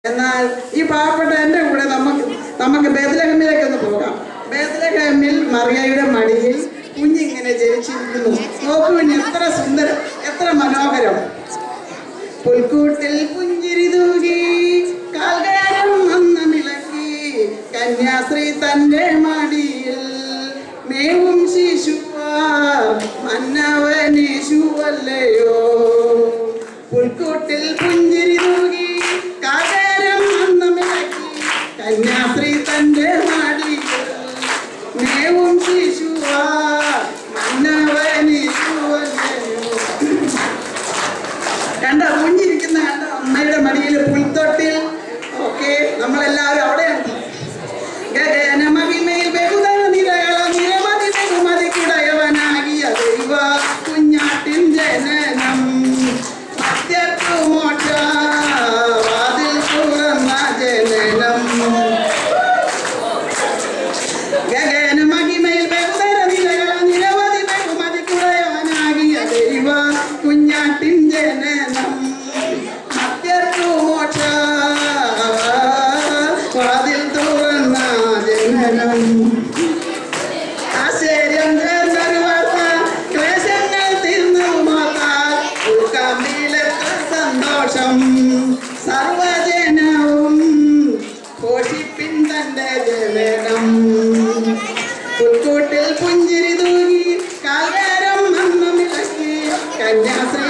എന്നാൽ ഈ പാവപ്പെട്ട എൻ്റെ കൂടെ നമുക്ക് നമുക്ക് ബേദലഹമ്മിലേക്ക് ഒന്ന് പോകാം ബേദലഹമ്മിൽ മറിയയുടെ മടിയിൽ കുഞ്ഞിങ്ങനെ ജനിച്ചിരിക്കുന്നു നോക്കുവിന് എത്ര സുന്ദരം എത്ര മനോഹരം പുൽക്കൂട്ടിൽ പുഞ്ചിരി തൂകി കാൽകാരം വന്ന് മിളക്കി കന്യാശ്രീ തന്റെ മടിയിൽ മേവും ശിശുവാർ മന്നവനേശുവല്ലയോ പുൽക്കൂട്ടിൽ പുഞ്ചിരി തൂകി കാകാരം വന്ന് മിളക്കി കന്യാശ്രീ തന്റെ മടിയിൽ മേവും ശിശുവാർ മന്നവനേശുവല്ലയോ കണ്ട കുഞ്ഞിരിക്കുന്ന കണ്ട അമ്മയുടെ മടിയിൽ പുൽത്തൊട്ടിൽ ഓക്കെ നമ്മളെല്ലാവരും അവിടെയാണ് ഗഗന മഹിമയിൽ ബഹുത നിരകള നിരവധി ബഹുമതിക്കുടയവനാകിയ ദൈവ കുഞ്ഞാട്ടിൻ ജനനം മധ്യത്തു മോക്ഷ വാതിൽ തുറന്ന ജനനം ഗഗന മഹിമയിൽ ബഹുതര നിരകള നിരവധി ബഹുമതിക്കുടയവനാകിയ ദൈവ കുഞ്ഞാട്ടിൻ ജനനം മധ്യത്തു മോക്ഷ വാതിൽ തുറന്ന ജനനം ആശ്ചര്യം ചേർന്നൊരു വാർത്ത ക്ലേശങ്ങൾ തീർന്നു മാത്താൽ ഉൾക്കാമ്പിലെത്ര സന്തോഷം സർവജനവും ഘോഷിപ്പിൻ തന്റെ ജനനം പുൽക്കൂട്ടിൽ പുഞ്ചിരി തൂകി കാൽകാരം അന്ന് മിളക്കി കന്യാശ്രീ